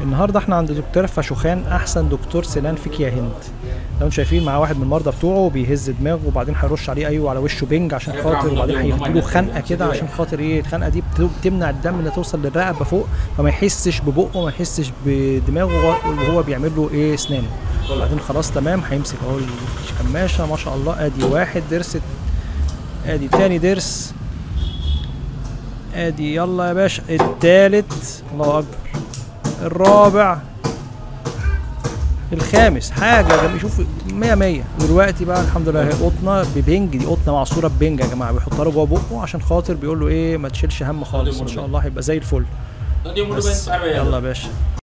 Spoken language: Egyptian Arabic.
النهارده احنا عند دكتور فشوخان احسن دكتور سنان فيك يا هند لو انتم شايفين معاه واحد من المرضى بتوعه بيهز دماغه وبعدين هيرش عليه ايوه على وشه بنج عشان خاطر وبعدين هيديله خنقه كده عشان خاطر ايه الخنقه دي بت- بتمنع الدم انه توصل للرقبه فوق فما يحسش ببقه ما يحسش بدماغه وهو- وهو بيعمل له ايه اسنانه وبعدين خلاص تمام هيمسك اهو الكماشه ما شاء الله ادي واحد ضرس ادي تاني ضرس ادي يلا يا باشا التالت الله اكبر الرابع الخامس حاجه جميل شوف 100 100 دلوقتي بقى الحمد لله هي قطنه ببنج دي قطنه معصوره ببنج يا جماعه بيحطها له جوه بقه عشان خاطر بيقول له ايه ما تشيلش هم خالص ان شاء الله هيبقى زي الفل Tadi mau بس dibantu apa ya? يلا يا باشا